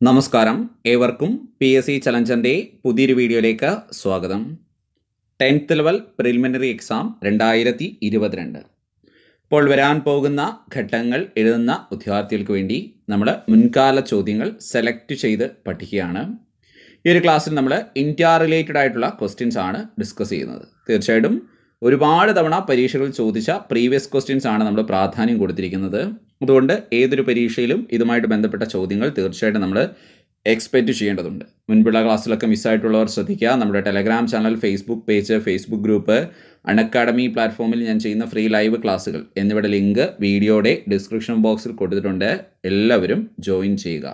നമസ്കാരം ഏവർക്കും P S C ചലഞ്ചറിൻ്റെ പുതിയൊരു വീഡിയോയിലേക്ക് സ്വാഗതം ടെൻത്ത് ലെവൽ പ്രിലിമിനറി എക്സാം രണ്ടായിരത്തി ഇരുപത്തിരണ്ട് ഇപ്പോൾ വരാൻ പോകുന്ന ഘട്ടങ്ങൾ എഴുതുന്ന വിദ്യാർത്ഥികൾക്ക് വേണ്ടി നമ്മൾ മുൻകാല ചോദ്യങ്ങൾ സെലക്ട് ചെയ്ത് പഠിക്കുകയാണ് ഈ ഒരു ക്ലാസ്സിൽ നമ്മൾ ഇന്ത്യ റിലേറ്റഡ് ആയിട്ടുള്ള ക്വസ്റ്റ്യൻസ് ആണ് ഡിസ്കസ് ചെയ്യുന്നത് തീർച്ചയായിട്ടും ഒരുപാട് തവണ പരീക്ഷകൾ ചോദിച്ച പ്രീവിയസ് ക്വസ്റ്റ്യൻസ് ആണ് നമ്മൾ പ്രാധാന്യം കൊടുത്തിരിക്കുന്നത് അതുകൊണ്ട് ഏതൊരു പരീക്ഷയിലും ഇതുമായിട്ട് ബന്ധപ്പെട്ട ചോദ്യങ്ങൾ തീർച്ചയായിട്ടും നമ്മൾ എക്സ്പെക്റ്റ് ചെയ്യേണ്ടതുണ്ട് മുൻപുള്ള ക്ലാസ്സിലൊക്കെ മിസ്സായിട്ടുള്ളവർ ശ്രദ്ധിക്കുക നമ്മുടെ Telegram channel Facebook page Facebook group Unacademy പ്ലാറ്റ്ഫോമിൽ ഞാൻ ചെയ്യുന്ന ഫ്രീ ലൈവ് ക്ലാസ്സുകൾ എന്നിവയുടെ ലിങ്ക് വീഡിയോയുടെ ഡിസ്ക്രിപ്ഷൻ ബോക്സിൽ കൊടുത്തിട്ടുണ്ട് എല്ലാവരും ജോയിൻ ചെയ്യുക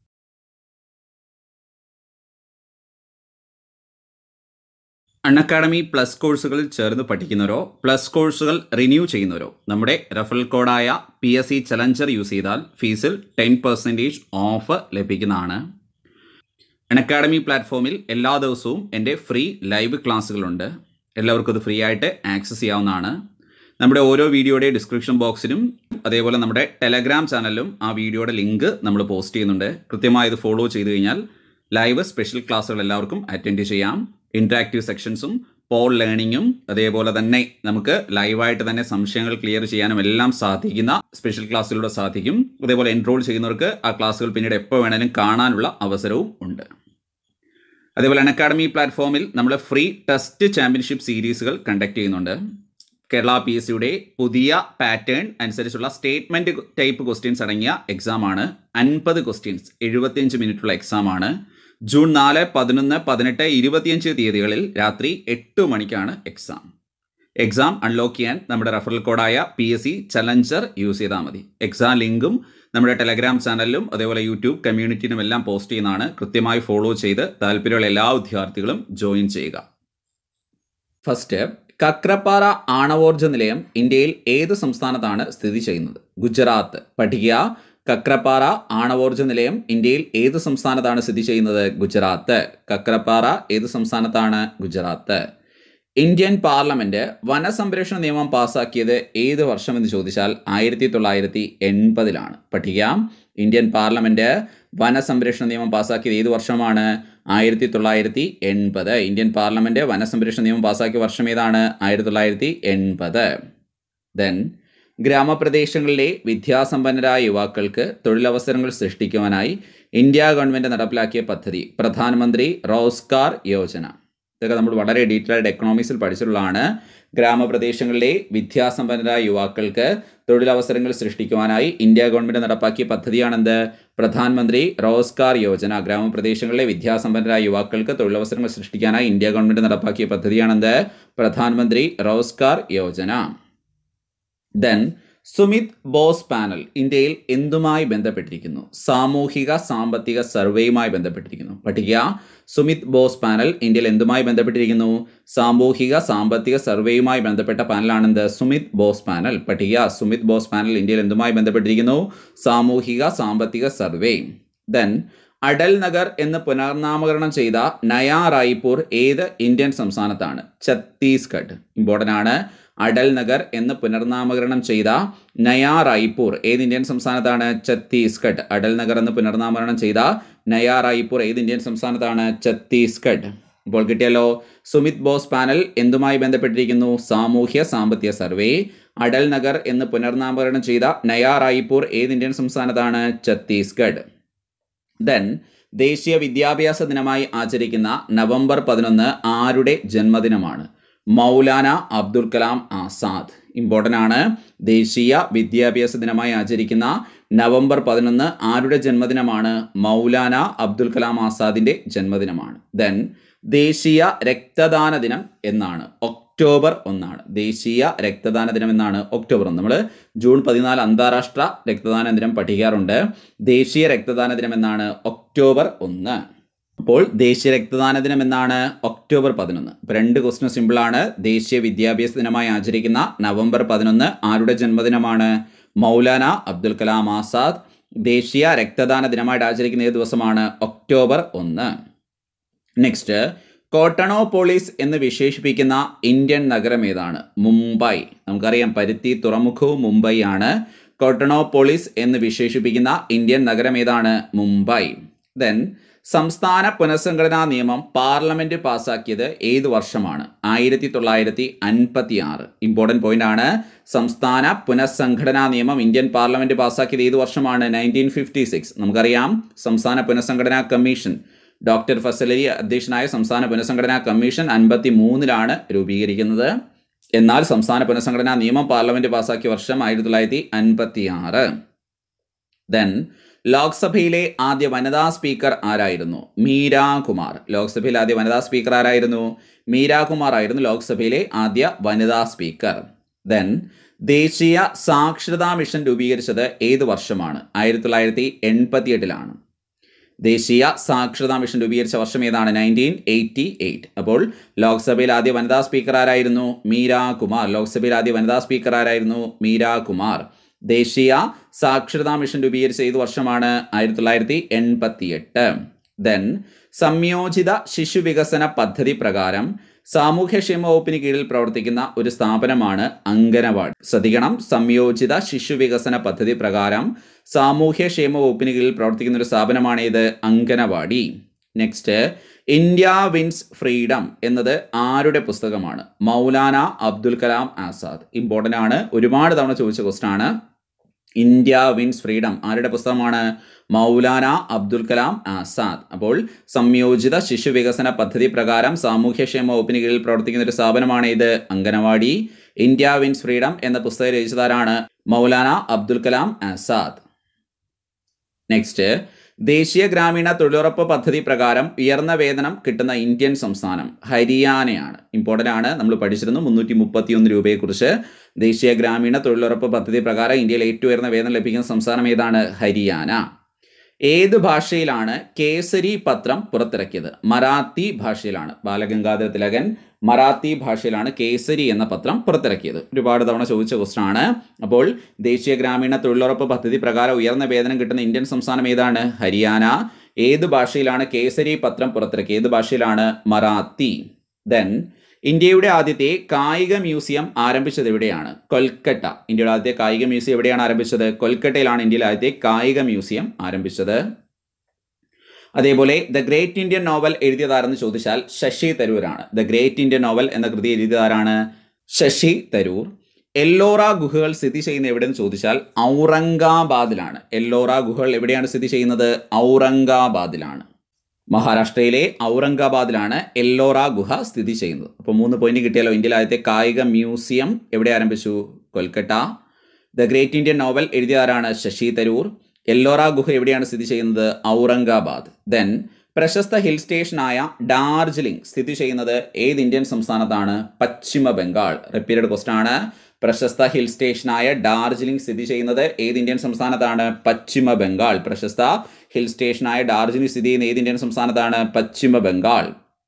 അൺഅക്കാഡമി പ്ലസ് കോഴ്സുകളിൽ ചേർന്ന് പഠിക്കുന്നവരോ പ്ലസ് കോഴ്സുകൾ റിന്യൂ ചെയ്യുന്നവരോ നമ്മുടെ റെഫറൽ കോഡായ P S C challenger use ചെയ്താൽ ഫീസിൽ ടെൻ പെർസെൻറ്റേജ് ഓഫ് ലഭിക്കുന്നതാണ് അൺഅക്കാഡമി പ്ലാറ്റ്ഫോമിൽ എല്ലാ ദിവസവും എൻ്റെ ഫ്രീ ലൈവ് ക്ലാസ്സുകളുണ്ട് എല്ലാവർക്കും അത് ഫ്രീ ആയിട്ട് ആക്സസ് ചെയ്യാവുന്നതാണ് നമ്മുടെ ഓരോ വീഡിയോയുടെ ഡിസ്ക്രിപ്ഷൻ ബോക്സിലും അതേപോലെ നമ്മുടെ ടെലഗ്രാം ചാനലിലും ആ വീഡിയോയുടെ ലിങ്ക് നമ്മൾ പോസ്റ്റ് ചെയ്യുന്നുണ്ട് കൃത്യമായി ഇത് ഫോളോ ചെയ്ത് കഴിഞ്ഞാൽ ലൈവ് സ്പെഷ്യൽ ക്ലാസ്സുകൾ എല്ലാവർക്കും അറ്റൻഡ് ചെയ്യാം ഇൻട്രാക്റ്റീവ് സെക്ഷൻസും പോൾ ലേണിങ്ങും അതേപോലെ തന്നെ നമുക്ക് ലൈവായിട്ട് തന്നെ സംശയങ്ങൾ ക്ലിയർ ചെയ്യാനും എല്ലാം സാധിക്കുന്ന സ്പെഷ്യൽ ക്ലാസ്സിലൂടെ സാധിക്കും അതേപോലെ എൻറോൾ ചെയ്യുന്നവർക്ക് ആ ക്ലാസ്സുകൾ പിന്നീട് എപ്പോൾ വേണേലും കാണാനുള്ള അവസരവും ഉണ്ട് അതേപോലെ അക്കാഡമി പ്ലാറ്റ്ഫോമിൽ നമ്മൾ ഫ്രീ ടെസ്റ്റ് ചാമ്പ്യൻഷിപ്പ് സീരീസുകൾ കണ്ടക്ട് ചെയ്യുന്നുണ്ട് കേരള പി എസ് സിയുടെ പുതിയ പാറ്റേൺ അനുസരിച്ചുള്ള സ്റ്റേറ്റ്മെൻറ്റ് ടൈപ്പ് ക്വസ്റ്റ്യൻസ് അടങ്ങിയ എക്സാമാണ് അൻപത് ക്വസ്റ്റ്യൻസ് എഴുപത്തിയഞ്ച് മിനിറ്റുള്ള എക്സാമാണ് ജൂൺ നാല് പതിനൊന്ന് പതിനെട്ട് ഇരുപത്തിയഞ്ച് തീയതികളിൽ രാത്രി എട്ട് മണിക്കാണ് എക്സാം എക്സാം അൺലോക്ക് ചെയ്യാൻ നമ്മുടെ റെഫറൽ കോഡായ P S C challenger use ചെയ്താൽ മതി എക്സാം ലിങ്കും നമ്മുടെ ടെലഗ്രാം ചാനലിലും അതേപോലെ യൂട്യൂബ് കമ്മ്യൂണിറ്റിയിലും എല്ലാം പോസ്റ്റ് ചെയ്യുന്നതാണ് കൃത്യമായി ഫോളോ ചെയ്ത് താല്പര്യമുള്ള എല്ലാ വിദ്യാർത്ഥികളും ജോയിൻ ചെയ്യുക ഫസ്റ്റ് കക്രപ്പാറ ആണവോർജ നിലയം ഇന്ത്യയിൽ ഏത് സംസ്ഥാനത്താണ് സ്ഥിതി ചെയ്യുന്നത് ഗുജറാത്ത് പഠിക്കുക കക്രപ്പാറ ആണവോർജ നിലയം ഇന്ത്യയിൽ ഏത് സംസ്ഥാനത്താണ് സ്ഥിതി ചെയ്യുന്നത് ഗുജറാത്ത് കക്രപ്പാറ ഏത് സംസ്ഥാനത്താണ് ഗുജറാത്ത് ഇന്ത്യൻ പാർലമെന്റ് വനസംരക്ഷണ നിയമം പാസാക്കിയത് ഏത് വർഷം എന്ന് ചോദിച്ചാൽ ആയിരത്തി തൊള്ളായിരത്തി എൺപതിലാണ് പഠിക്കാം ഇന്ത്യൻ പാർലമെന്റ് വനസംരക്ഷണ നിയമം പാസാക്കിയത് ഏത് വർഷമാണ് ആയിരത്തി തൊള്ളായിരത്തി എൺപത് ഇന്ത്യൻ പാർലമെന്റ് വനസംരക്ഷണ നിയമം പാസാക്കിയ വർഷം ഏതാണ് ആയിരത്തി തൊള്ളായിരത്തി എൺപത് ദെൻ ഗ്രാമപ്രദേശങ്ങളിലെ വിദ്യാസമ്പന്നരായ യുവാക്കൾക്ക് തൊഴിലവസരങ്ങൾ സൃഷ്ടിക്കുവാനായി ഇന്ത്യ ഗവൺമെൻറ് നടപ്പിലാക്കിയ പദ്ധതി പ്രധാനമന്ത്രി റോസ്കാർ യോജന ഇതൊക്കെ നമ്മൾ വളരെ ഡീറ്റെയിൽഡ് എക്കണോമിക്സിൽ പഠിച്ചിട്ടുള്ളതാണ് ഗ്രാമപ്രദേശങ്ങളിലെ വിദ്യാസമ്പന്നരായ യുവാക്കൾക്ക് തൊഴിലവസരങ്ങൾ സൃഷ്ടിക്കുവാനായി ഇന്ത്യ ഗവൺമെൻറ് നടപ്പാക്കിയ പദ്ധതിയാണെന്ത് പ്രധാനമന്ത്രി റോസ്കാർ യോജന ഗ്രാമപ്രദേശങ്ങളിലെ വിദ്യാസമ്പന്നരായ യുവാക്കൾക്ക് തൊഴിലവസരങ്ങൾ സൃഷ്ടിക്കാനായി ഇന്ത്യ ഗവൺമെൻറ് നടപ്പാക്കിയ പദ്ധതിയാണെന്ത് പ്രധാനമന്ത്രി റോസ്കാർ യോജന ദെൻ സുമിത് ബോസ് പാനൽ ഇന്ത്യയിൽ എന്തുമായി ബന്ധപ്പെട്ടിരിക്കുന്നു സാമൂഹിക സാമ്പത്തിക സർവേയുമായി ബന്ധപ്പെട്ടിരിക്കുന്നു പഠിക്കുക സുമിത് ബോസ് പാനൽ ഇന്ത്യയിൽ എന്തുമായി ബന്ധപ്പെട്ടിരിക്കുന്നു സാമൂഹിക സാമ്പത്തിക സർവേയുമായി ബന്ധപ്പെട്ട പാനലാണെന്ത് സുമിത് ബോസ് പാനൽ പഠിക്കുക സുമിത് ബോസ് പാനൽ ഇന്ത്യയിൽ എന്തുമായി ബന്ധപ്പെട്ടിരിക്കുന്നു സാമൂഹിക സാമ്പത്തിക സർവേ ദെൻ അടൽ നഗർ എന്ന് പുനർനാമകരണം ചെയ്ത നയാ റായ്പൂർ ഏത് ഇന്ത്യൻ സംസ്ഥാനത്താണ് ഛത്തീസ്ഗഡ് ഇമ്പോർട്ടൻ്റ് ആണ് അടൽ നഗർ എന്ന് പുനർനാമകരണം ചെയ്ത നയാ റായ്പൂർ ഏത് ഇന്ത്യൻ സംസ്ഥാനത്താണ് ഛത്തീസ്ഗഡ് അടൽ നഗർ എന്ന് പുനർനാമകരണം ചെയ്ത നയാ റായ്പൂർ ഏത് ഇന്ത്യൻ സംസ്ഥാനത്താണ് ഛത്തീസ്ഗഡ് ഇപ്പോൾ കിട്ടിയല്ലോ സുമിത് ബോസ് പാനൽ എന്തുമായി ബന്ധപ്പെട്ടിരിക്കുന്നു സാമൂഹ്യ സാമ്പത്തിക സർവേ അടൽ നഗർ എന്ന് പുനർനാമകരണം ചെയ്ത നയാ റായ്പൂർ ഏത് ഇന്ത്യൻ സംസ്ഥാനത്താണ് ഛത്തീസ്ഗഡ് ദെൻ ദേശീയ വിദ്യാഭ്യാസ ദിനമായി ആചരിക്കുന്ന നവംബർ പതിനൊന്ന് ആരുടെ ജന്മദിനമാണ് മൗലാന അബ്ദുൽ കലാം ആസാദ് ഇമ്പോർട്ടൻ്റ് ആണ് ദേശീയ വിദ്യാഭ്യാസ ദിനമായി ആചരിക്കുന്ന നവംബർ പതിനൊന്ന് ആരുടെ ജന്മദിനമാണ് മൗലാന അബ്ദുൽ കലാം ആസാദിൻ്റെ ജന്മദിനമാണ് ദെൻ ദേശീയ രക്തദാന ദിനം എന്നാണ് ഒക്ടോബർ ഒന്നാണ് ദേശീയ രക്തദാന ദിനം എന്നാണ് ഒക്ടോബർ ഒന്ന് നമ്മൾ ജൂൺ പതിനാല് അന്താരാഷ്ട്ര രക്തദാന ദിനം പഠിക്കാറുണ്ട് ദേശീയ രക്തദാന ദിനം എന്നാണ് ഒക്ടോബർ ഒന്ന് അപ്പോൾ ദേശീയ രക്തദാന ദിനം എന്നാണ് ഒക്ടോബർ പതിനൊന്ന് ഇപ്പോൾ രണ്ട് ക്വസ്റ്റ്യൻ സിമ്പിളാണ് ദേശീയ വിദ്യാഭ്യാസ ദിനമായി ആചരിക്കുന്ന നവംബർ പതിനൊന്ന് ആരുടെ ജന്മദിനമാണ് മൗലാന അബ്ദുൽ കലാം ആസാദ് ദേശീയ രക്തദാന ദിനമായിട്ട് ആചരിക്കുന്ന ഏത് ദിവസമാണ് ഒക്ടോബർ ഒന്ന് നെക്സ്റ്റ് കോട്ടണോപോളിസ് എന്ന് വിശേഷിപ്പിക്കുന്ന ഇന്ത്യൻ നഗരം ഏതാണ് മുംബൈ നമുക്കറിയാം പരുത്തി തുറമുഖവും മുംബൈ ആണ് കോട്ടണോപോളിസ് എന്ന് വിശേഷിപ്പിക്കുന്ന ഇന്ത്യൻ നഗരം ഏതാണ് മുംബൈ ദെൻ സംസ്ഥാന പുനഃസംഘടനാ നിയമം പാർലമെന്റ് പാസാക്കിയത് ഏത് വർഷമാണ് ആയിരത്തി തൊള്ളായിരത്തി അൻപത്തി ആറ് ഇമ്പോർട്ടൻറ്റ് പോയിന്റ് ആണ് സംസ്ഥാന പുനഃസംഘടനാ നിയമം ഇന്ത്യൻ പാർലമെന്റ് പാസാക്കിയത് ഏത് വർഷമാണ് നയൻറ്റീൻ ഫിഫ്റ്റി സിക്സ് നമുക്കറിയാം സംസ്ഥാന പുനഃസംഘടനാ കമ്മീഷൻ ഡോക്ടർ ഫസലരി അധ്യക്ഷനായ സംസ്ഥാന പുനഃസംഘടനാ കമ്മീഷൻ അൻപത്തി മൂന്നിലാണ് രൂപീകരിക്കുന്നത് എന്നാൽ സംസ്ഥാന പുനഃസംഘടനാ നിയമം പാർലമെന്റ് പാസാക്കിയ വർഷം ആയിരത്തി തൊള്ളായിരത്തി അൻപത്തി ആറ് ദെൻ ലോക്സഭയിലെ ആദ്യ വനിതാ സ്പീക്കർ ആരായിരുന്നു മീരാ കുമാർ ലോക്സഭയിലെ ആദ്യ വനിതാ സ്പീക്കർ ആരായിരുന്നു മീരാ കുമാർ ആയിരുന്നു ലോക്സഭയിലെ ആദ്യ വനിതാ സ്പീക്കർ ദെൻ ദേശീയ സാക്ഷരതാ മിഷൻ രൂപീകരിച്ചത് ഏത് വർഷമാണ് ആയിരത്തി തൊള്ളായിരത്തി എൺപത്തി എട്ടിലാണ് ദേശീയ സാക്ഷരതാ മിഷൻ രൂപീകരിച്ച വർഷം ഏതാണ് നയൻറ്റീൻ എയ്റ്റി എയ്റ്റ് അപ്പോൾ ലോക്സഭയിൽ ആദ്യ വനിതാ സ്പീക്കർ ആരായിരുന്നു മീരാ കുമാർ ലോക്സഭയിൽ ആദ്യ വനിതാ സ്പീക്കർ ആരായിരുന്നു മീരാ കുമാർ ദേശീയ സാക്ഷരതാ മിഷൻ രൂപീകരിച്ച ഏത് വർഷമാണ് ആയിരത്തി തൊള്ളായിരത്തി എൺപത്തി എട്ട് ദെൻ സംയോജിത ശിശു വികസന പദ്ധതി പ്രകാരം സാമൂഹ്യക്ഷേമ വകുപ്പിന് കീഴിൽ പ്രവർത്തിക്കുന്ന ഒരു സ്ഥാപനമാണ് അങ്കനവാടി ശ്രദ്ധിക്കണം സംയോജിത ശിശു വികസന പദ്ധതി പ്രകാരം സാമൂഹ്യക്ഷേമ വകുപ്പിന് കീഴിൽ പ്രവർത്തിക്കുന്ന ഒരു സ്ഥാപനമാണ് ഇത് anganwadi next India wins freedom എന്നത് ആരുടെ പുസ്തകമാണ് മൗലാന അബ്ദുൽ കലാം ആസാദ് ഇമ്പോർട്ടൻ്റ് ആണ് ഒരുപാട് തവണ ചോദിച്ച ക്വസ്റ്റൻ ആണ് ഇന്ത്യ വിൻസ് ഫ്രീഡം ആരുടെ പുസ്തകമാണ് മൗലാന അബ്ദുൽ കലാം ആസാദ് അപ്പോൾ സംയോജിത ശിശു വികസന പദ്ധതി പ്രകാരം സാമൂഹ്യക്ഷേമ വകുപ്പിന് കീഴിൽ പ്രവർത്തിക്കുന്ന ഒരു സ്ഥാപനമാണ് ഇത് അംഗനവാടി ഇന്ത്യ വിൻസ് ഫ്രീഡം എന്ന പുസ്തകം രചിച്ചതാരാണ് മൗലാന അബ്ദുൽ കലാം ആസാദ് നെക്സ്റ്റ് ദേശീയ ഗ്രാമീണ തൊഴിലുറപ്പ് പദ്ധതി പ്രകാരം ഉയർന്ന വേതനം കിട്ടുന്ന ഇന്ത്യൻ സംസ്ഥാനം ഹരിയാനയാണ് ഇമ്പോർട്ടൻ്റ് ആണ് നമ്മൾ പഠിച്ചിരുന്നു മുന്നൂറ്റി മുപ്പത്തി ഒന്ന് രൂപയെക്കുറിച്ച് ദേശീയ ഗ്രാമീണ തൊഴിലുറപ്പ് പദ്ധതി പ്രകാരം ഇന്ത്യയിൽ ഏറ്റവും ഉയർന്ന വേതനം ലഭിക്കുന്ന സംസ്ഥാനം ഏതാണ് ഹരിയാന ഏത് ഭാഷയിലാണ് കേസരി പത്രം പുറത്തിറക്കിയത് മറാത്തി ഭാഷയിലാണ് ബാലഗംഗാധര തിലകൻ മറാത്തി ഭാഷയിലാണ് കേസരി എന്ന പത്രം പുറത്തിറക്കിയത് ഒരുപാട് തവണ ചോദിച്ച ക്വസ്റ്റൻ ആണ് അപ്പോൾ ദേശീയ ഗ്രാമീണ തൊഴിലുറപ്പ് പദ്ധതി പ്രകാരം ഉയർന്ന വേതനം കിട്ടുന്ന ഇന്ത്യൻ സംസ്ഥാനം ഏതാണ് ഹരിയാന ഏത് ഭാഷയിലാണ് കേസരി പത്രം പുറത്തിറക്കിയത് ഏത് ഭാഷയിലാണ് മറാത്തി ദെൻ ഇന്ത്യയുടെ ആദ്യത്തെ കായിക മ്യൂസിയം ആരംഭിച്ചത് എവിടെയാണ് കൊൽക്കട്ട ഇന്ത്യയുടെ ആദ്യത്തെ കായിക മ്യൂസിയം എവിടെയാണ് ആരംഭിച്ചത് കൊൽക്കട്ടയിലാണ് ഇന്ത്യയിലെ ആദ്യത്തെ കായിക മ്യൂസിയം ആരംഭിച്ചത് അതേപോലെ ദ ഗ്രേറ്റ് ഇന്ത്യൻ നോവൽ എഴുതിയതാരെന്ന് ചോദിച്ചാൽ ശശി തരൂരാണ് ദ ഗ്രേറ്റ് ഇന്ത്യൻ നോവൽ എന്ന കൃതി എഴുതിയതാരാണ് ശശി തരൂർ എല്ലോറ ഗുഹകൾ സ്ഥിതി ചെയ്യുന്ന എവിടെയെന്ന് ചോദിച്ചാൽ ഔറംഗാബാദിലാണ് എല്ലോറ ഗുഹകൾ എവിടെയാണ് സ്ഥിതി ചെയ്യുന്നത് ഔറംഗാബാദിലാണ് മഹാരാഷ്ട്രയിലെ ഔറംഗാബാദിലാണ് എല്ലോറ ഗുഹ സ്ഥിതി ചെയ്യുന്നത് അപ്പോൾ മൂന്ന് പോയിന്റ് കിട്ടിയല്ലോ ഇന്ത്യയിലെ ആദ്യത്തെ കായിക മ്യൂസിയം എവിടെ ആരംഭിച്ചു Kolkata the great Indian novel എഴുതിയതാരാണ് ശശി തരൂർ എല്ലോറ ഗുഹ എവിടെയാണ് സ്ഥിതി ചെയ്യുന്നത് ഔറംഗാബാദ് ദെൻ പ്രശസ്ത ഹിൽ സ്റ്റേഷനായ ഡാർജിലിംഗ് സ്ഥിതി ചെയ്യുന്നത് ഏത് ഇന്ത്യൻ സംസ്ഥാനത്താണ് പശ്ചിമ ബംഗാൾ റിപ്പീറ്റഡ് ക്വസ്റ്റൻ ആണ് പ്രശസ്ത ഹിൽ സ്റ്റേഷനായ ഡാർജിലിംഗ് സ്ഥിതി ചെയ്യുന്നത് ഏത് ഇന്ത്യൻ സംസ്ഥാനത്താണ് പശ്ചിമ ബംഗാൾ പ്രശസ്ത ഹിൽ സ്റ്റേഷനായ ഡാർജിലിംഗ് സ്ഥിതി ചെയ്യുന്ന ഏത് ഇന്ത്യൻ സംസ്ഥാനത്താണ് പശ്ചിമ ബംഗാൾ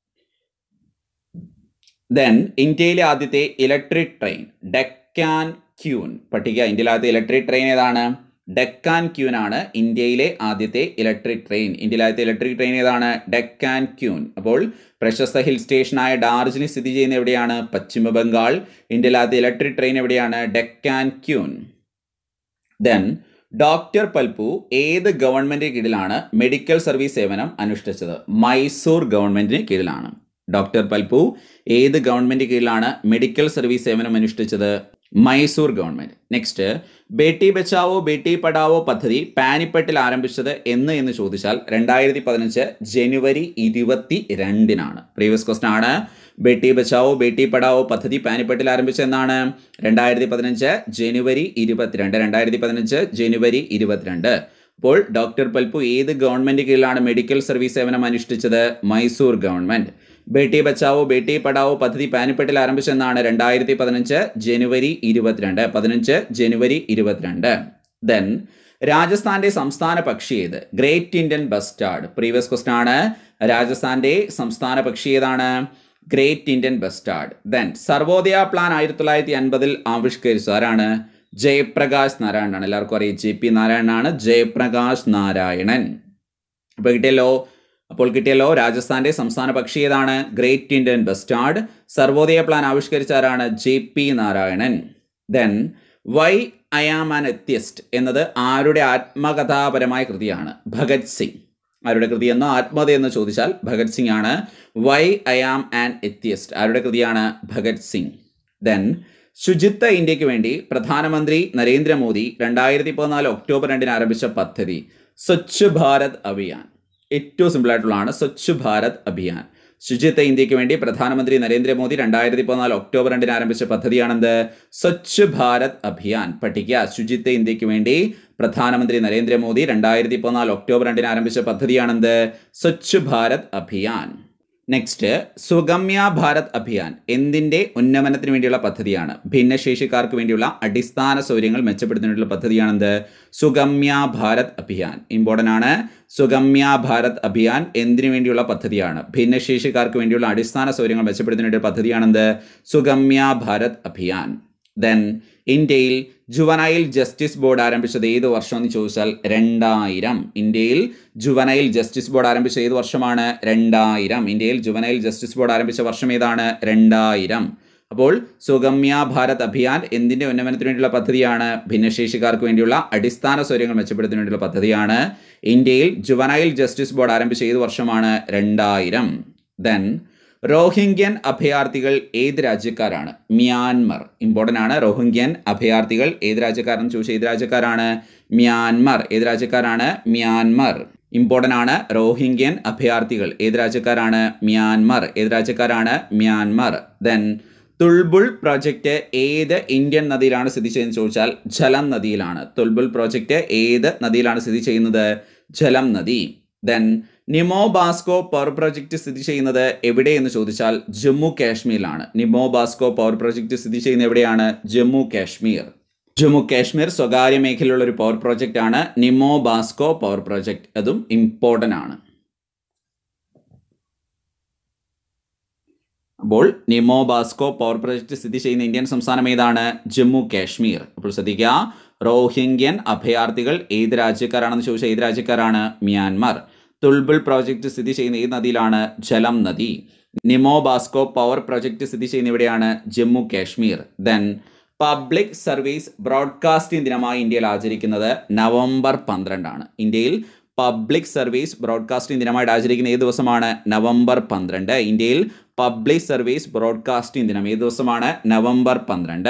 ദെൻ ഇന്ത്യയിലെ ആദ്യത്തെ ഇലക്ട്രിക് ട്രെയിൻ ഡെക്കാൻ ക്യൂൻ പട്ടിക ഇന്ത്യയിലെ ആദ്യത്തെ ഇലക്ട്രിക് ട്രെയിൻ ഏതാണ് ഡെക്കാൻ ക്യൂൻ ആണ് ഇന്ത്യയിലെ ആദ്യത്തെ ഇലക്ട്രിക് ട്രെയിൻ ഇന്ത്യയിലെ ആദ്യത്തെ ഇലക്ട്രിക് ട്രെയിൻ ഏതാണ് ഡെക്കാൻ ക്യൂൻ അപ്പോൾ പ്രശസ്ത ഹിൽ സ്റ്റേഷനായ ഡാർജിലിംഗ് സ്ഥിതി ചെയ്യുന്ന എവിടെയാണ് പശ്ചിമ ബംഗാൾ ഇന്ത്യയിലെ ആദ്യത്തെ ഇലക്ട്രിക് ട്രെയിൻ എവിടെയാണ് Deccan Queen then doctor Palpu ഏത് ഗവൺമെന്റിന് കീഴിലാണ് മെഡിക്കൽ സർവീസ് സേവനം അനുഷ്ഠിച്ചത് മൈസൂർ ഗവൺമെന്റിന് കീഴിലാണ് ഡോക്ടർ പൽപു ഏത് ഗവൺമെന്റ് കീഴിലാണ് മെഡിക്കൽ സർവീസ് സേവനം അനുഷ്ഠിച്ചത് മൈസൂർ ഗവൺമെന്റ് നെക്സ്റ്റ് ബേട്ടി ബച്ചാവോ ബേട്ടി പഠാവോ പദ്ധതി പാനിപ്പട്ടിൽ ആരംഭിച്ചത് എന്ന് എന്ന് ചോദിച്ചാൽ രണ്ടായിരത്തി പതിനഞ്ച് ജനുവരി ഇരുപത്തി രണ്ടിനാണ് പ്രീവിയസ് ക്വസ്റ്റൻ ആണ് ബേട്ടി ബച്ചാവോ ബേട്ടി പഠാവോ പദ്ധതി പാനിപ്പട്ടിൽ ആരംഭിച്ചതെന്നാണ് രണ്ടായിരത്തി പതിനഞ്ച് ജനുവരി ഇരുപത്തിരണ്ട് രണ്ടായിരത്തി പതിനഞ്ച് ജനുവരി ഇരുപത്തിരണ്ട് അപ്പോൾ ഡോക്ടർ പൽപു ഏത് ഗവൺമെന്റ് കീഴിലാണ് മെഡിക്കൽ സർവീസ് സേവനം അനുഷ്ഠിച്ചത് മൈസൂർ ഗവൺമെന്റ് ബേട്ടി ബച്ചാവോ ബേട്ടി പഠാവോ പദ്ധതി പാനിപ്പട്ടിൽ ആരംഭിച്ചെന്നാണ് രണ്ടായിരത്തി പതിനഞ്ച് ജനുവരി ഇരുപത്തിരണ്ട് പതിനഞ്ച് ജനുവരി ഇരുപത്തിരണ്ട് ദെൻ രാജസ്ഥാന്റെ സംസ്ഥാന പക്ഷി ഏത് great Indian bustard previous question ആണ് രാജസ്ഥാന്റെ സംസ്ഥാന പക്ഷി ഏതാണ് great Indian bustard then Sarvodaya plan ആയിരത്തി തൊള്ളായിരത്തി അൻപതിൽ ആവിഷ്കരിച്ചു ആരാണ് ജയപ്രകാശ് നാരായണനാണ് എല്ലാവർക്കും അറിയാം ജെ പി നാരായണനാണ് ജയപ്രകാശ് നാരായണൻ അപ്പോൾ കിട്ടിയല്ലോ അപ്പോൾ കിട്ടിയല്ലോ രാജസ്ഥാന്റെ സംസ്ഥാന പക്ഷി ഏതാണ് great Indian bustard Sarvodaya plan ആവിഷ്കരിച്ച ആരാണ് J P Narayanan then why I am an atheist എന്നത് ആരുടെ ആത്മകഥാപരമായ കൃതിയാണ് ഭഗത് സിംഗ് ആരുടെ കൃതിയെന്നോ ആത്മകഥയെന്നോ ചോദിച്ചാൽ ഭഗത് സിംഗ് ആണ് why I am an atheist ആരുടെ കൃതിയാണ് ഭഗത് സിംഗ് ദെൻ ശുചിത്വ ഇന്ത്യക്ക് വേണ്ടി പ്രധാനമന്ത്രി നരേന്ദ്രമോദി രണ്ടായിരത്തി പതിനാല് ഒക്ടോബർ രണ്ടിന് ആരംഭിച്ച പദ്ധതി സ്വച്ഛ് ഭാരത് അഭിയാൻ ഏറ്റവും സിമ്പിൾ ആയിട്ടുള്ളതാണ് സ്വച്ഛ് ഭാരത് അഭിയാൻ ശുചിത്വ ഇന്ത്യക്ക് വേണ്ടി പ്രധാനമന്ത്രി നരേന്ദ്രമോദി രണ്ടായിരത്തി പതിനാല് ഒക്ടോബർ രണ്ടിന് ആരംഭിച്ച പദ്ധതിയാണെന്ത് സ്വച്ഛ് ഭാരത് അഭിയാൻ പഠിക്കുക ശുചിത്വ ഇന്ത്യക്ക് വേണ്ടി പ്രധാനമന്ത്രി നരേന്ദ്രമോദി രണ്ടായിരത്തി പതിനാല് ഒക്ടോബർ രണ്ടിന് ആരംഭിച്ച പദ്ധതിയാണെന്ത് സ്വച്ഛ് ഭാരത് അഭിയാൻ നെക്സ്റ്റ് സുഗമ്യ ഭാരത് അഭിയാൻ എന്തിൻ്റെ ഉന്നമനത്തിന് വേണ്ടിയുള്ള പദ്ധതിയാണ് ഭിന്നശേഷിക്കാർക്ക് വേണ്ടിയുള്ള അടിസ്ഥാന സൗകര്യങ്ങൾ മെച്ചപ്പെടുത്തുന്നതിനുള്ള പദ്ധതിയാണെന്ത് സുഗമ്യ ഭാരത് അഭിയാൻ ഇമ്പോർട്ടൻ്റ് ആണ് സുഗമ്യ ഭാരത് അഭിയാൻ എന്തിനു വേണ്ടിയുള്ള പദ്ധതിയാണ് ഭിന്നശേഷിക്കാർക്ക് വേണ്ടിയുള്ള അടിസ്ഥാന സൗകര്യങ്ങൾ മെച്ചപ്പെടുത്തുന്നതിന് വേണ്ടിയുള്ള പദ്ധതിയാണെന്ത് സുഗമ്യ ഭാരത് അഭിയാൻ ദെൻ ഇന്ത്യയിൽ ജുവനൈൽ ജസ്റ്റിസ് ബോർഡ് ആരംഭിച്ചത് ഏത് വർഷം എന്ന് ചോദിച്ചാൽ രണ്ടായിരം ഇന്ത്യയിൽ ജുവനൈൽ ജസ്റ്റിസ് ബോർഡ് ആരംഭിച്ച ഏത് വർഷമാണ് രണ്ടായിരം ഇന്ത്യയിൽ ജുവനൈൽ ജസ്റ്റിസ് ബോർഡ് ആരംഭിച്ച വർഷം ഏതാണ് രണ്ടായിരം അപ്പോൾ സുഗമ്യ ഭാരത് അഭിയാൻ എന്തിൻ്റെ ഉന്നമനത്തിന് വേണ്ടിയുള്ള പദ്ധതിയാണ് ഭിന്നശേഷിക്കാർക്ക് വേണ്ടിയുള്ള അടിസ്ഥാന സൗകര്യങ്ങൾ മെച്ചപ്പെടുത്തുന്നതിന് വേണ്ടിയുള്ള പദ്ധതിയാണ് ഇന്ത്യയിൽ ജുവനൈൽ ജസ്റ്റിസ് ബോർഡ് ആരംഭിച്ച ഏത് വർഷമാണ് രണ്ടായിരം ദെൻ റോഹിംഗ്യൻ അഭയാർത്ഥികൾ ഏത് രാജ്യക്കാരാണ് മ്യാൻമർ ഇമ്പോർട്ടൻ്റ് ആണ് റോഹിംഗ്യൻ അഭയാർത്ഥികൾ ഏത് രാജ്യക്കാരെന്ന് ചോദിച്ചാൽ ഏത് രാജ്യക്കാരാണ് മ്യാൻമർ ഏത് രാജ്യക്കാരാണ് മ്യാൻമർ ഇമ്പോർട്ടൻ്റ് ആണ് റോഹിംഗ്യൻ അഭയാർത്ഥികൾ ഏത് രാജ്യക്കാരാണ് മ്യാൻമർ ഏത് രാജ്യക്കാരാണ് മ്യാൻമർ ദെൻ തുൾബുൾ പ്രോജക്റ്റ് ഏത് ഇന്ത്യൻ നദിയിലാണ് സ്ഥിതി ചെയ്യുന്നത് ചോദിച്ചാൽ ജലം നദിയിലാണ് തുൾബുൾ പ്രോജക്റ്റ് ഏത് നദിയിലാണ് സ്ഥിതി ചെയ്യുന്നത് ജലം നദി then Nimoo Bazgo power project സ്ഥിതി ചെയ്യുന്നത് എവിടെയെന്ന് ചോദിച്ചാൽ ജമ്മു കാശ്മീരിലാണ് നിമോ ബാസ്കോ പവർ പ്രോജക്റ്റ് സ്ഥിതി ചെയ്യുന്നത് എവിടെയാണ് ജമ്മു കാശ്മീർ ജമ്മു കാശ്മീർ സ്വകാര്യ മേഖലയിലുള്ള ഒരു പവർ പ്രോജക്റ്റ് ആണ് നിമോ ബാസ്കോ പവർ പ്രോജക്റ്റ് അതും ഇമ്പോർട്ടൻ്റ് ആണ് അപ്പോൾ നിമോ ബാസ്കോ പവർ പ്രോജക്റ്റ് സ്ഥിതി ചെയ്യുന്ന ഇന്ത്യൻ സംസ്ഥാനം ഏതാണ് ജമ്മു കാശ്മീർ അപ്പോൾ ശ്രദ്ധിക്കുക റോഹിംഗ്യൻ അഭയാർത്ഥികൾ ഏത് രാജ്യക്കാരാണെന്ന് ചോദിച്ചാൽ ഏത് രാജ്യക്കാരാണ് മ്യാൻമർ തുൾബിൾ പ്രോജക്റ്റ് സ്ഥിതി ചെയ്യുന്ന ഏത് നദിയിലാണ് ജലം നദി നിമോ ബാസ്കോ പവർ പ്രോജക്റ്റ് സ്ഥിതി ചെയ്യുന്ന എവിടെയാണ് Jammu Kashmir then public service broadcasting ദിനമായി ഇന്ത്യയിൽ ആചരിക്കുന്നത് നവംബർ പന്ത്രണ്ടാണ് ഇന്ത്യയിൽ പബ്ലിക് സർവീസ് ബ്രോഡ്കാസ്റ്റിംഗ് ദിനമായിട്ട് ആചരിക്കുന്ന ഏത് ദിവസമാണ് നവംബർ പന്ത്രണ്ട് ഇന്ത്യയിൽ പബ്ലിക് സർവീസ് ബ്രോഡ്കാസ്റ്റിംഗ് ദിനം ഏത് ദിവസമാണ് നവംബർ പന്ത്രണ്ട്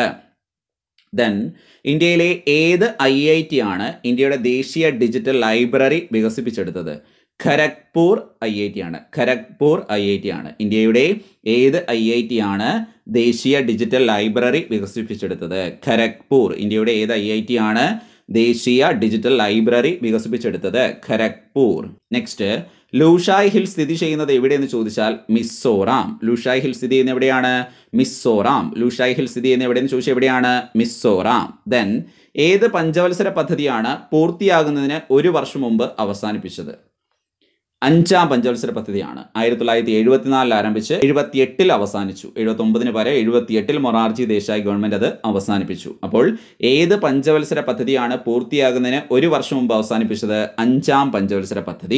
ദെൻ ഇന്ത്യയിലെ ഏത് ഐ ഐ ടി ആണ് ഇന്ത്യയുടെ ദേശീയ ഡിജിറ്റൽ ലൈബ്രറി വികസിപ്പിച്ചെടുത്തത് ഖരഗ്പൂർ ഐ ഐ ടി ആണ് ഖരഗ്പൂർ ഐ ഐ ടി ആണ് ഇന്ത്യയുടെ ഏത് ഐ ഐ ടി ആണ് ദേശീയ ഡിജിറ്റൽ ലൈബ്രറി വികസിപ്പിച്ചെടുത്തത് ഖരഗ്പൂർ ഇന്ത്യയുടെ ഏത് ഐ ഐ ടി ആണ് ദേശീയ ഡിജിറ്റൽ ലൈബ്രറി വികസിപ്പിച്ചെടുത്തത് ഖരഗ്പൂർ നെക്സ്റ്റ് ലൂഷായ് ഹിൽ സ്ഥിതി ചെയ്യുന്നത് എവിടെയെന്ന് ചോദിച്ചാൽ മിസോറാം ലൂഷായ് ഹിൽ സ്ഥിതി ചെയ്യുന്ന എവിടെയാണ് മിസോറാം ലൂഷായ് ഹിൽ സ്ഥിതി ചെയ്യുന്ന എവിടെയെന്ന് ചോദിച്ചാൽ എവിടെയാണ് മിസോറാം ദെൻ ഏത് പഞ്ചവത്സര പദ്ധതിയാണ് പൂർത്തിയാകുന്നതിന് ഒരു വർഷം മുമ്പ് അവസാനിപ്പിച്ചത് അഞ്ചാം പഞ്ചവത്സര പദ്ധതിയാണ് ആയിരത്തി തൊള്ളായിരത്തി എഴുപത്തിനാലിൽ ആരംഭിച്ച് എഴുപത്തിയെട്ടിൽ അവസാനിച്ചു എഴുപത്തി ഒമ്പതിന് പകരം എഴുപത്തിയെട്ടിൽ മൊറാർജി ദേശായി ഗവൺമെന്റ് അത് അവസാനിപ്പിച്ചു അപ്പോൾ ഏത് പഞ്ചവത്സര പദ്ധതിയാണ് പൂർത്തിയാകുന്നതിന് ഒരു വർഷം മുമ്പ് അവസാനിപ്പിച്ചത് അഞ്ചാം പഞ്ചവത്സര പദ്ധതി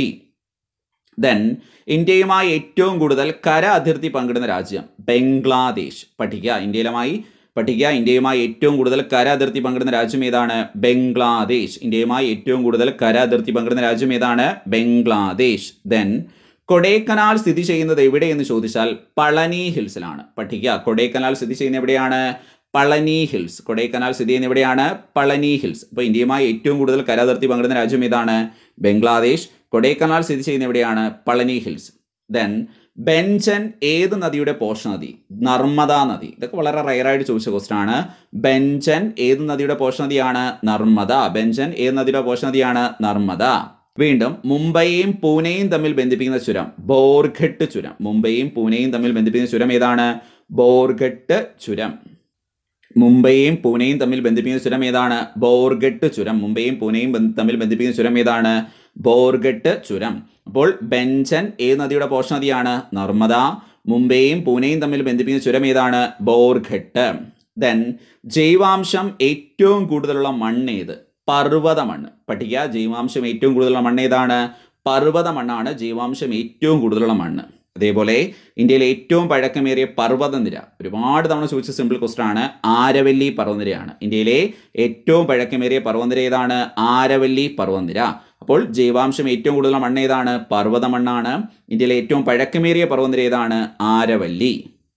ദെൻ ഇന്ത്യയുമായി ഏറ്റവും കൂടുതൽ കര അതിർത്തി പങ്കിടുന്ന രാജ്യം ബംഗ്ലാദേശ് പഠിക്കുക ഇന്ത്യയിലുമായി പഠിക്കുക ഇന്ത്യയുമായി ഏറ്റവും കൂടുതൽ കര അതിർത്തി പങ്കിടുന്ന രാജ്യം ഏതാണ് ബംഗ്ലാദേശ് ഇന്ത്യയുമായി ഏറ്റവും കൂടുതൽ കര അതിർത്തി പങ്കിടുന്ന രാജ്യം ഏതാണ് ബംഗ്ലാദേശ് ദെൻ കൊടൈക്കനാൽ സ്ഥിതി ചെയ്യുന്നത് എവിടെയെന്ന് ചോദിച്ചാൽ പളനി ഹിൽസിലാണ് പഠിക്കുക കൊടൈക്കനാൽ സ്ഥിതി ചെയ്യുന്ന എവിടെയാണ് പളനി ഹിൽസ് കൊടൈക്കനാൽ സ്ഥിതി ചെയ്യുന്ന എവിടെയാണ് പളനി ഹിൽസ് അപ്പോൾ ഇന്ത്യയുമായി ഏറ്റവും കൂടുതൽ കര അതിർത്തി പങ്കിടുന്ന രാജ്യം ഏതാണ് ബംഗ്ലാദേശ് കൊടൈക്കനാൽ സ്ഥിതി ചെയ്യുന്ന എവിടെയാണ് പളനി ഹിൽസ് ദെൻ ബെഞ്ചൻ ഏത് നദിയുടെ പോഷ നദി നർമ്മദ നദി ഇതൊക്കെ വളരെ റയറായിട്ട് ചോദിച്ച ക്വസ്റ്റൻ ആണ് ബെഞ്ചൻ ഏത് നദിയുടെ പോഷ നദിയാണ് നർമ്മദ ബെഞ്ചൻ ഏത് നദിയുടെ പോഷ നദിയാണ് നർമ്മദ വീണ്ടും മുംബൈയും പൂനെയും തമ്മിൽ ബന്ധിപ്പിക്കുന്ന ചുരം ബോർഘട്ട് ചുരം മുംബൈയും പൂനെയും തമ്മിൽ ബന്ധിപ്പിക്കുന്ന ചുരം ഏതാണ് ബോർഘട്ട് ചുരം മുംബൈയും പൂനെയും തമ്മിൽ ബന്ധിപ്പിക്കുന്ന ചുരം ഏതാണ് ബോർഗട്ട് ചുരം മുംബൈയും പൂനെയും ബന്ധ- തമ്മിൽ ബന്ധിപ്പിക്കുന്ന ചുരം ഏതാണ് ബോർഗട്ട് ചുരം അപ്പോൾ ബെഞ്ചൻ ഏത് നദിയുടെ പോഷ നദിയാണ് നർമ്മദ മുംബൈയും പൂനെയും തമ്മിൽ ബന്ധിപ്പിക്കുന്ന ചുരം ഏതാണ് ബോർഘട്ട് ദെൻ ജൈവാംശം ഏറ്റവും കൂടുതലുള്ള മണ്ണ് ഏത് പർവ്വത മണ്ണ് പഠിക്കുക ജൈവാംശം ഏറ്റവും കൂടുതലുള്ള മണ്ണ് ഏതാണ് പർവ്വത മണ്ണാണ് ജൈവാംശം ഏറ്റവും കൂടുതലുള്ള മണ്ണ് അതേപോലെ ഇന്ത്യയിലെ ഏറ്റവും പഴക്കമേറിയ പർവ്വതനിര ഒരുപാട് തവണ ചോദിച്ച സിമ്പിൾ ക്വസ്റ്റൻ ആണ് ആരവല്ലി പർവ്വതനിരയാണ് ഇന്ത്യയിലെ ഏറ്റവും പഴക്കമേറിയ പർവ്വതനിര ഏതാണ് ആരവല്ലി പർവ്വതനിര അപ്പോൾ ജൈവാംശം ഏറ്റവും കൂടുതലുള്ള മണ്ണ് ഏതാണ് പർവ്വത മണ്ണാണ് ഇന്ത്യയിലെ ഏറ്റവും പഴക്കമേറിയ പർവ്വതനിര ഏതാണ് ആരവല്ലി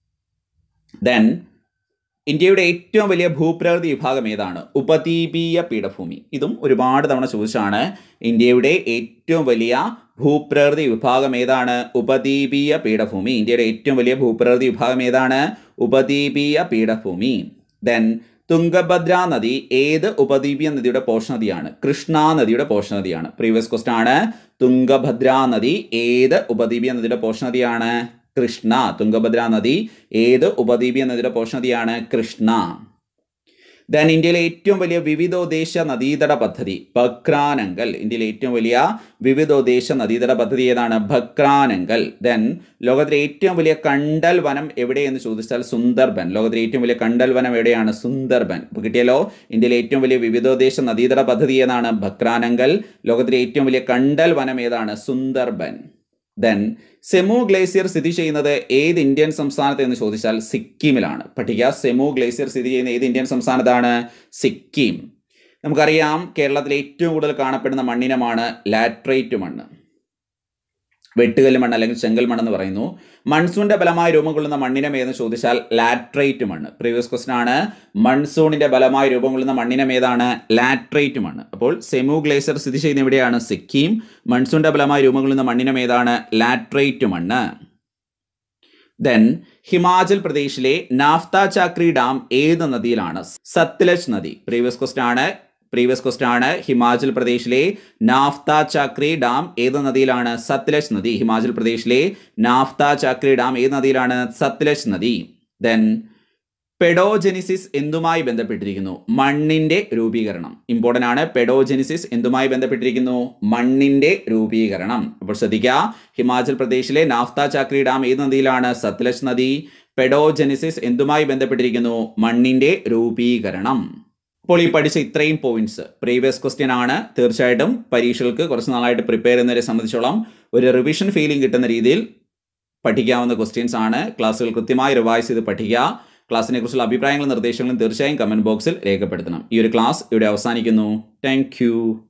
ദെൻ ഇന്ത്യയുടെ ഏറ്റവും വലിയ ഭൂപ്രകൃതി വിഭാഗം ഏതാണ് ഉപദ്വീപീയ പീഠഭൂമി ഇതും ഒരുപാട് തവണ ചോദിച്ചാണ് ഇന്ത്യയുടെ ഏറ്റവും വലിയ ഭൂപ്രകൃതി വിഭാഗം ഏതാണ് ഉപദ്വീപീയ പീഠഭൂമി ഇന്ത്യയുടെ ഏറ്റവും വലിയ ഭൂപ്രകൃതി വിഭാഗം ഏതാണ് ഉപദ്വീപീയ പീഠഭൂമി ദെൻ തുംഗഭദ്ര നദി ഏത് ഉപദ്വീപീയ നദിയുടെ പോഷണനദിയാണ് കൃഷ്ണ നദിയുടെ പോഷണനദിയാണ് പ്രീവിയസ് ക്വസ്റ്റൻ ആണ് തുംഗഭദ്ര നദി ഏത് ഉപദ്വീപീയ നദിയുടെ പോഷണനദിയാണ് കൃഷ്ണ തുംഗഭദ്ര നദി ഏത് ഉപദ്വീപീയ നദിയുടെ പോഷണനദിയാണ് കൃഷ്ണ ദെൻ ഇന്ത്യയിലെ ഏറ്റവും വലിയ വിവിധോദ്ദേശ നദീതട പദ്ധതി ഭക്രാനങ്കൽ ഇന്ത്യയിലെ ഏറ്റവും വലിയ വിവിധോദ്ദേശ നദീതട പദ്ധതി ഏതാണ് ഭക്രാനങ്കൽ ദെൻ ലോകത്തിലെ ഏറ്റവും വലിയ കണ്ടൽ വനം എവിടെയെന്ന് ചോദിച്ചാൽ സുന്ദർബൻ ലോകത്തിലെ ഏറ്റവും വലിയ കണ്ടൽ വനം എവിടെയാണ് സുന്ദർബൻ ഇപ്പോൾ കിട്ടിയല്ലോ ഇന്ത്യയിലെ ഏറ്റവും വലിയ വിവിധോദ്ദേശ നദീതട പദ്ധതി ഏതാണ് ഭക്രാനങ്കൽ ലോകത്തിലെ ഏറ്റവും വലിയ കണ്ടൽ വനം ഏതാണ് സുന്ദർബൻ ദെൻ സെമു ഗ്ലേസിയർ സ്ഥിതി ചെയ്യുന്നത് ഏത് ഇന്ത്യൻ സംസ്ഥാനത്ത് എന്ന് ചോദിച്ചാൽ സിക്കിമിലാണ് പഠിക്കുക സെമു ഗ്ലേസിയർ സ്ഥിതി ചെയ്യുന്ന ഏത് ഇന്ത്യൻ സംസ്ഥാനത്താണ് സിക്കിം നമുക്കറിയാം കേരളത്തിലെ ഏറ്റവും കൂടുതൽ കാണപ്പെടുന്ന മണ്ണിനമാണ് ലാട്രൈറ്റ് മണ്ണ് വെട്ടുകല്ല് മണ്ണ് അല്ലെങ്കിൽ ചെങ്കൽ മണ്ണെന്ന് പറയുന്നു മൺസൂണിന്റെ ബലമായി രൂപം കൊള്ളുന്ന മണ്ണിനം ഏതെന്ന് ചോദിച്ചാൽ ലാട്രൈറ്റ് മണ്ണ് പ്രീവിയസ് ക്വസ്റ്റൻ ആണ് മൺസൂണിന്റെ ബലമായി രൂപം കൊള്ളുന്ന മണ്ണിനം ഏതാണ് ലാട്രൈറ്റ് മണ്ണ് അപ്പോൾ സെമു ഗ്ലേസർ സ്ഥിതി ചെയ്യുന്ന എവിടെയാണ് സിക്കിം മൺസൂണിന്റെ ബലമായി രൂപം കൊള്ളുന്ന മണ്ണിനം ഏതാണ് ലാട്രൈറ്റ് മണ്ണ് ദെൻ ഹിമാചൽ പ്രദേശിലെ നാഫ്ത ചാക്രി ഡാം ഏത് നദിയിലാണ് സത്ലജ് നദി പ്രീവിയസ് ക്വസ്റ്റൻ ആണ് പ്രീവിയസ് ക്വസ്റ്റൻ ആണ് ഹിമാചൽ പ്രദേശിലെ നാഫ്ത ചാക്രി ഡാം ഏത് നദിയിലാണ് സത്ലജ് നദി ഹിമാചൽ പ്രദേശിലെ നാഫ്ത ചാക്രി ഡാം ഏത് നദിയിലാണ് സത്ലജ് നദി ദെൻ പെഡോജെനിസിസ് എന്തുമായി ബന്ധപ്പെട്ടിരിക്കുന്നു മണ്ണിന്റെ രൂപീകരണം ഇമ്പോർട്ടൻ്റ് ആണ് പെഡോജെനിസിസ് എന്തുമായി ബന്ധപ്പെട്ടിരിക്കുന്നു മണ്ണിന്റെ രൂപീകരണം അപ്പോൾ ശ്രദ്ധിക്കുക ഹിമാചൽ പ്രദേശിലെ നാഫ്ത ചാക്രി ഡാം ഏത് നദിയിലാണ് സത്ലജ് നദി പെഡോജെനിസിസ് എന്തുമായി ബന്ധപ്പെട്ടിരിക്കുന്നു മണ്ണിന്റെ രൂപീകരണം അപ്പോൾ ഈ പഠിച്ച ഇത്രയും പോയിന്റ്സ് പ്രീവിയസ് ക്വസ്റ്റ്യൻ ആണ് തീർച്ചയായിട്ടും പരീക്ഷകൾക്ക് കുറച്ച് നാളായിട്ട് പ്രിപ്പയർ ചെയ്യുന്നവരെ സംബന്ധിച്ചോളം ഒരു റിവിഷൻ ഫീലിംഗ് കിട്ടുന്ന രീതിയിൽ പഠിക്കാവുന്ന ക്വസ്റ്റ്യൻസ് ആണ് ക്ലാസ്സുകൾ കൃത്യമായി റിവൈസ് ചെയ്ത് പഠിക്കുക ക്ലാസ്സിനെ കുറിച്ചുള്ള അഭിപ്രായങ്ങളും നിർദ്ദേശങ്ങളും തീർച്ചയായും കമന്റ് ബോക്സിൽ രേഖപ്പെടുത്തണം ഈ ഒരു ക്ലാസ് ഇവിടെ അവസാനിക്കുന്നു താങ്ക്